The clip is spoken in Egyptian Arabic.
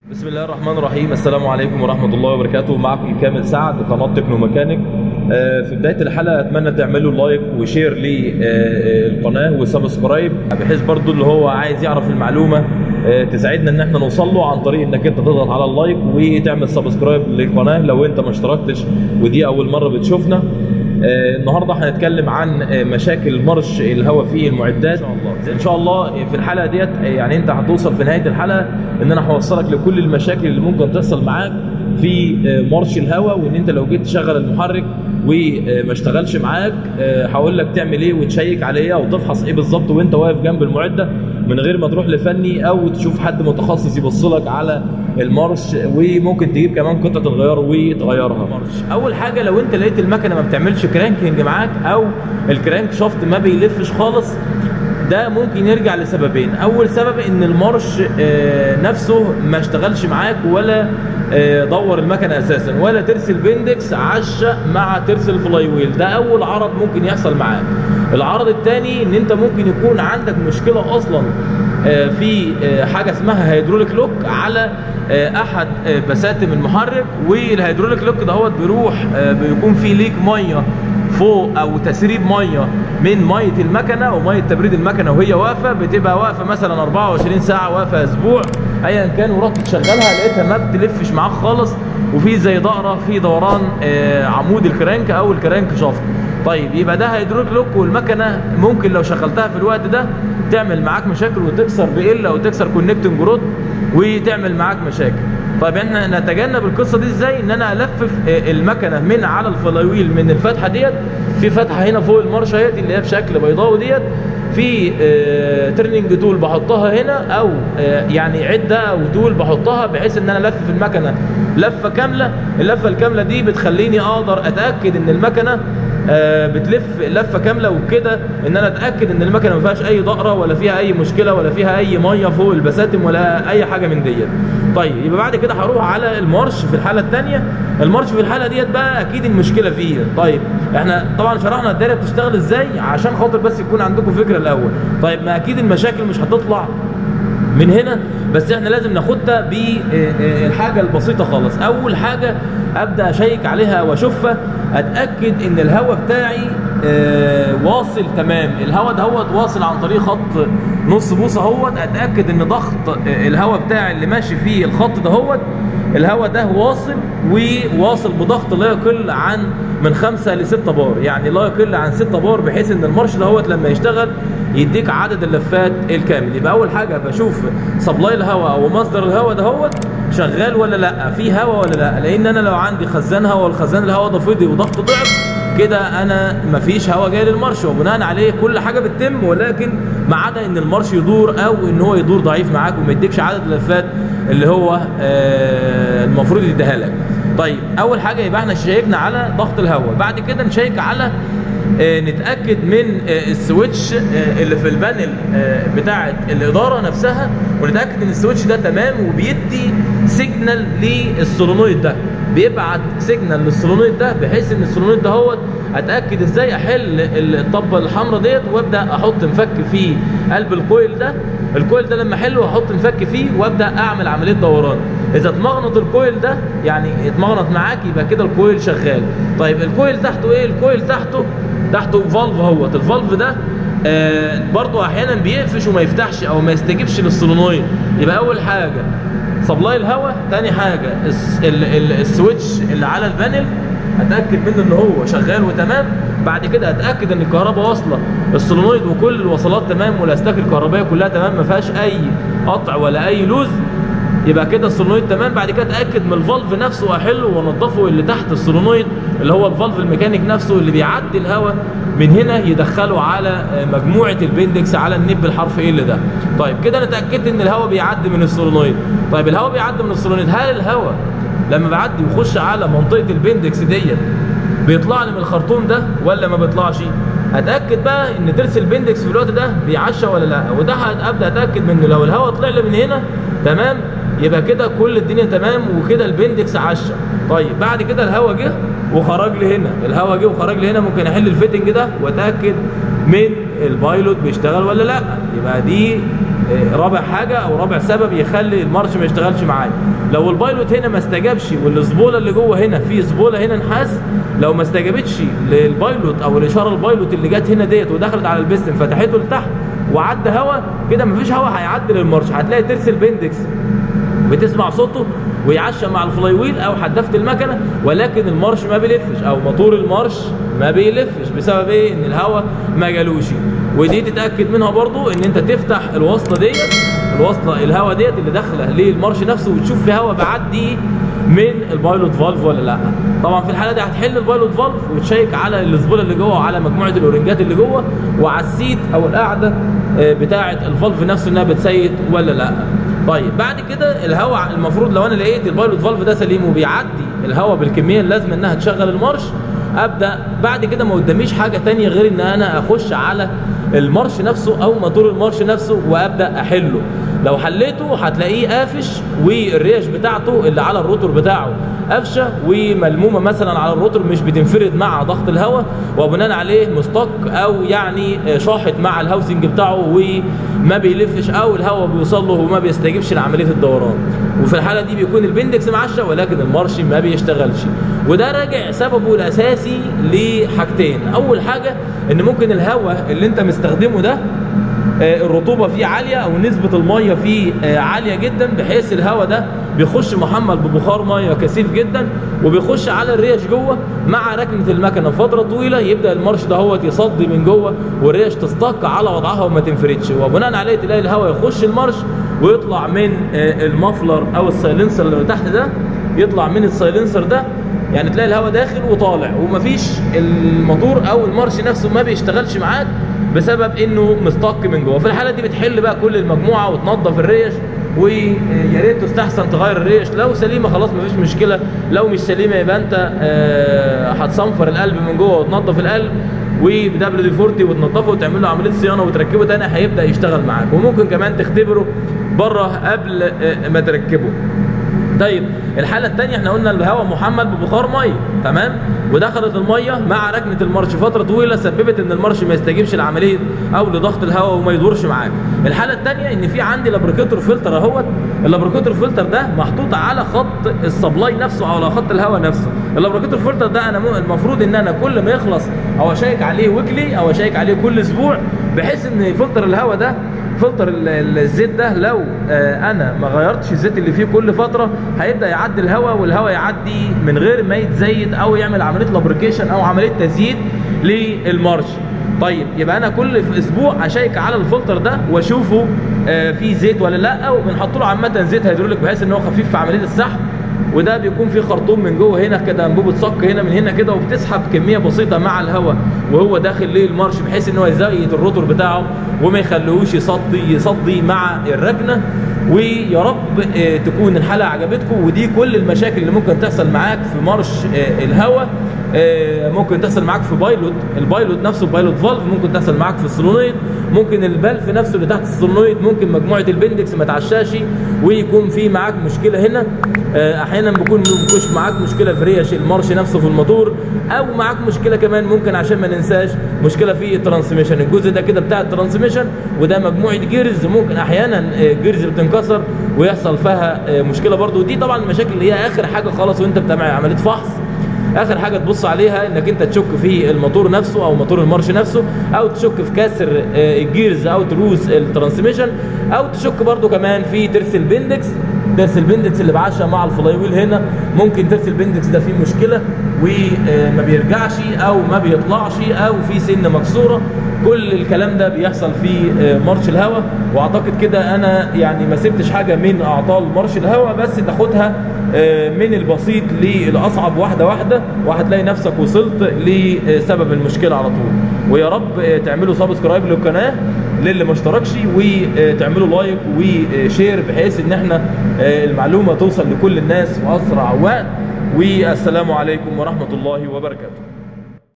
بسم الله الرحمن الرحيم السلام عليكم ورحمة الله وبركاته معكم كامل سعد قناة تكنو ميكانيك آه، في بداية الحلقة أتمنى تعملوا لايك وشير للقناة وسبسكرايب بحيث برضو اللي هو عايز يعرف المعلومة آه، تساعدنا ان احنا نوصل له عن طريق انك انت تضغط على اللايك وتعمل سبسكرايب للقناة لو انت ما اشتركتش ودي اول مرة بتشوفنا آه، النهارده هنتكلم عن آه، مشاكل مرش الهواء في المعدات ان شاء الله في الحلقه ديت آه، يعني انت هتوصل في نهايه الحلقه ان انا هوصلك لكل المشاكل اللي ممكن تحصل معاك في آه، مرش الهواء وان انت لو جيت تشغل المحرك وما اشتغلش معاك آه، هقول لك تعمل ايه وتشيك عليه او تفحص ايه بالظبط وانت واقف جنب المعده من غير ما تروح لفني او تشوف حد متخصص يبص لك على المارش وممكن تجيب كمان قطعه الغيار وتغيرها مارش اول حاجه لو انت لقيت المكنه ما بتعملش كرانكينج معاك او الكرانك شافت ما بيلفش خالص ده ممكن يرجع لسببين اول سبب ان المارش آه، نفسه ما اشتغلش معاك ولا آه، دور المكنه اساسا ولا ترس البندكس عشق مع ترس الفلاي ويل ده اول عرض ممكن يحصل معاك العرض الثاني ان انت ممكن يكون عندك مشكله اصلا آه، في آه، حاجه اسمها هيدروليك لوك على آه، احد آه، بساتم المحرك والهيدروليك لوك دهوت بيروح آه، بيكون فيه ليك ميه فوق او تسريب ميه من ميه المكنه وميه تبريد المكنه وهي واقفه بتبقى واقفه مثلا 24 ساعه واقفه اسبوع ايا كان ورحت تشغلها لقيتها ما بتلفش معاك خالص وفي زي دقره في دوران آه، عمود الكرانك او الكرانك شافت طيب يبقى ده هيدروليك لوك والمكنه ممكن لو شغلتها في الوقت ده تعمل معاك مشاكل وتكسر بقله او تكسر كونكتنج رود وتعمل معاك مشاكل طيب احنا نتجنب القصه دي ازاي ان انا الفف آه، المكنه من على الفلاويل من الفتحه ديت في فتحه هنا فوق المارشه اهيت اللي هي بشكل بيضاوي ديت في آه، ترنينج تول بحطها هنا او آه، يعني عده او تول بحطها بحيث ان انا الفف المكنه لفه كامله اللفه الكامله دي بتخليني اقدر اتاكد ان المكنه آه، بتلف لفه كامله وكده ان انا اتاكد ان المكنه ما فيهاش اي دقره ولا فيها اي مشكله ولا فيها اي ميه فوق البساتم ولا اي حاجه من ديت طيب يبقى بعد كده هروح على المارش في الحاله الثانيه المارش في الحاله ديت بقى اكيد المشكله فيه طيب احنا طبعا شرحنا الدايره بتشتغل ازاي عشان خاطر بس يكون عندكم فكره الاول طيب ما اكيد المشاكل مش هتطلع من هنا بس احنا لازم ناخدها بالحاجه البسيطه خالص اول حاجه ابدا اشيك عليها واشوفها اتاكد ان الهواء بتاعي آه، واصل تمام الهواء دهوت واصل عن طريق خط نص بوصه اهوت اتاكد ان ضغط آه، الهواء بتاعي اللي ماشي فيه الخط دهوت الهواء ده واصل وواصل بضغط لا يقل عن من 5 ل 6 بار يعني لا يقل عن 6 بار بحيث ان المارش دهوت لما يشتغل يديك عدد اللفات الكامل يبقى اول حاجه بشوف سبلاي الهواء او مصدر الهواء دهوت شغال ولا لا في هواء ولا لا لان انا لو عندي خزان هواء والخزان الهواء ده فضي وضغطه ضعف كده انا مفيش هواء جاي للمارش وبناء عليه كل حاجه بتتم ولكن ما عدا ان المارش يدور او ان هو يدور ضعيف معاك وما يديكش عدد اللفات اللي هو آه، المفروض يديها لك طيب اول حاجه يبقى احنا شيكنا على ضغط الهواء بعد كده نشيك على آه، نتاكد من آه، السويتش آه، اللي في البانل آه، بتاعه الاداره نفسها ونتاكد ان السويتش ده تمام وبيدي سيجنال للسولونويد ده بيبعت سيجنال للسولونويد ده بحيث ان السولونويد ده هو اتاكد ازاي احل الطبه الحمراء ديت وابدا احط مفك في قلب الكويل ده الكويل ده لما احله احط مفك فيه وابدا اعمل عمليه دوران اذا اتمغنط الكويل ده يعني اتمغنط معاك يبقى كده الكويل شغال طيب الكويل تحته ايه الكويل تحته تحته فالف اهوت الفالف ده آه برضه احيانا بيقفش وما يفتحش او ما يستجيبش للسولونويد يبقى اول حاجه سبلاي الهواء تاني حاجه الس- ال- ال- السويتش اللي على البانل اتاكد منه ان هو شغال وتمام بعد كده اتاكد ان الكهرباء واصله السولونويد وكل الوصلات تمام والاسلاك الكهربائيه كلها تمام ما فيهاش اي قطع ولا اي لوز يبقى كده السولونويد تمام بعد كده اتاكد من الفالف نفسه احله وانضفه اللي تحت السولونويد اللي هو الفالف الميكانيك نفسه اللي بيعدي الهواء من هنا يدخله على آه، مجموعه البندكس على النب الحرف ال ده طيب كده انا اتاكدت ان الهواء بيعدي من السولونويد طيب الهواء بيعدي من السولونويد هل الهواء لما بيعدي ويخش على منطقه البندكس ديت بيطلع لي من الخرطوم ده ولا ما بيطلعش اتاكد بقى ان ترس البندكس في الوقت ده بيعشى ولا لا وده ابدا اتاكد منه لو الهواء طلع لي من هنا تمام يبقى كده كل الدنيا تمام وكده البندكس عشى طيب بعد كده الهواء جه وخرج لي هنا الهواء جه وخرج لي هنا ممكن احل الفيتنج ده واتاكد من البايلوت بيشتغل ولا لا يبقى دي آه، رابع حاجه او رابع سبب يخلي المارش ما يشتغلش معايا لو البايلوت هنا ما استجابش والزبوله اللي جوه هنا في زبوله هنا نحاس لو ما استجابتش للبايلوت او الاشاره البايلوت اللي جت هنا ديت ودخلت على البستم فتحته لتحت وعدى هواء كده مفيش هواء هيعدي للمارش هتلاقي ترس البندكس بتسمع صوته ويعشى مع الفلاي ويل او حدافه المكنه ولكن المارش ما بيلفش او موتور المارش ما بيلفش بسبب ايه ان الهواء ما جالوش ودي تتاكد منها برضو ان انت تفتح الوصله ديت الوصله الهواء ديت اللي داخله للمارش نفسه وتشوف في هواء بعدي من البايلوت فالف ولا لا طبعا في الحاله دي هتحل البايلوت فالف وتشيك على الزبوله اللي جوه وعلى مجموعه الاورنجات اللي جوه وعلى السيت او القاعده آه، بتاعه الفالف نفسه انها بتسيت ولا لا طيب بعد كده الهواء المفروض لو انا لقيت البايلوت فالف ده سليم وبيعدي الهواء بالكميه اللازمه انها تشغل المارش ابدا بعد كده ما قداميش حاجه تانية غير ان انا اخش على المارش نفسه او موتور المارش نفسه وابدا احله لو حليته هتلاقيه قافش والريش بتاعته اللي على الروتور بتاعه قفشه وملمومه مثلا على الروتور مش بتنفرد مع ضغط الهواء وبناء عليه مستق او يعني شاحط مع الهاوسنج بتاعه وما بيلفش او الهواء بيوصل له وما بيستجيبش لعمليه الدوران وفي الحاله دي بيكون البندكس معشى ولكن المارش ما بيشتغلش وده راجع سببه الاساسي لحاجتين اول حاجه ان ممكن الهواء اللي انت مستخدمه ده آه، الرطوبه فيه عاليه او نسبه الميه فيه آه، عاليه جدا بحيث الهواء ده بيخش محمل ببخار ميه كثيف جدا وبيخش على الريش جوه مع ركنه المكنه فتره طويله يبدا المارش ده هو يصدي من جوه والريش تستق على وضعها وما تنفردش وبناء عليه تلاقي الهواء يخش المارش ويطلع من آه، المفلر او السايلنسر اللي تحت ده يطلع من السايلنسر ده يعني تلاقي الهواء داخل وطالع ومفيش الموتور او المارش نفسه ما بيشتغلش معاك بسبب انه مستق من جوه في الحاله دي بتحل بقى كل المجموعه وتنظف الريش ويا ريت تستحسن تغير الريش لو سليمه خلاص مفيش مشكله لو مش سليمه يبقى انت آه، هتصنفر القلب من جوه وتنظف القلب وبدبليو دي 40 وتنظفه وتعمل له عمليه صيانه وتركبه تاني هيبدا يشتغل معاك وممكن كمان تختبره بره قبل آه، ما تركبه طيب الحاله الثانيه احنا قلنا الهواء محمل ببخار ميه تمام ودخلت الميه مع ركنه المارش فتره طويله سببت ان المارش ما يستجيبش لعمليه او لضغط الهواء وما يدورش معاك الحاله الثانيه ان في عندي لابريكاتور فلتر اهوت اللابريكاتور فلتر ده محطوط على خط السبلاي نفسه او على خط الهواء نفسه اللابريكاتور فلتر ده انا مو- المفروض ان انا كل ما يخلص او اشيك عليه ويكلي او اشيك عليه كل اسبوع بحيث ان فلتر الهواء ده فلتر ال- ال- الزيت ده لو آه، انا ما غيرتش الزيت اللي فيه كل فتره هيبدا يعدي الهواء والهواء يعدي من غير ما يتزيت او يعمل عمليه لابريكيشن او عمليه تزييت للمارش طيب يبقى انا كل في اسبوع اشيك على الفلتر ده واشوفه آه، فيه زيت ولا لا وبنحط له عامه زيت هيدروليك بحيث ان هو خفيف في عمليه السحب وده بيكون فيه خرطوم من جوه هنا كده انبوبه صك هنا من هنا كده وبتسحب كميه بسيطه مع الهواء وهو داخل للمارش بحيث ان هو يزيت الروتور بتاعه وما يخليهوش يصدي يصدي مع الركنه ويا رب آه، تكون الحلقه عجبتكم ودي كل المشاكل اللي ممكن تحصل معاك في مارش آه، الهواء آه، ممكن تحصل معاك في بايلوت البايلوت نفسه بايلوت فالف ممكن تحصل معاك في السولونويد ممكن البلف نفسه اللي تحت السولونويد ممكن مجموعه البندكس ما تعشاش ويكون في معاك مشكله هنا آه، احيانا بيكون بيكونش معاك مشكله في ريش المارش نفسه في الموتور او معاك مشكله كمان ممكن عشان ما ننساش مشكله في الترانسميشن الجزء ده كده بتاع الترانسميشن وده مجموعه جيرز ممكن احيانا آه، جيرز بتنكسر ويحصل فيها آه، مشكله برضو ودي طبعا المشاكل اللي هي اخر حاجه خالص وانت بتعمل عمليه فحص اخر حاجه تبص عليها انك انت تشك في الموتور نفسه او موتور المارش نفسه او تشك في كسر آه، الجيرز او تروس الترانسميشن او تشك برضو كمان في ترس البندكس ترس البندكس اللي بعشى مع الفلاي ويل هنا ممكن ترس البندكس ده فيه مشكله وما بيرجعش او ما بيطلعش او في سن مكسوره كل الكلام ده بيحصل في آه، مارش الهواء واعتقد كده انا يعني ما سبتش حاجه من اعطال مارش الهواء بس تاخدها آه، من البسيط للاصعب واحده واحده وهتلاقي نفسك وصلت لسبب المشكله على طول ويا رب آه، تعملوا سبسكرايب للقناه للي ما اشتركش وتعملوا لايك وشير بحيث ان احنا آه، المعلومه توصل لكل الناس في اسرع وقت والسلام عليكم ورحمه الله وبركاته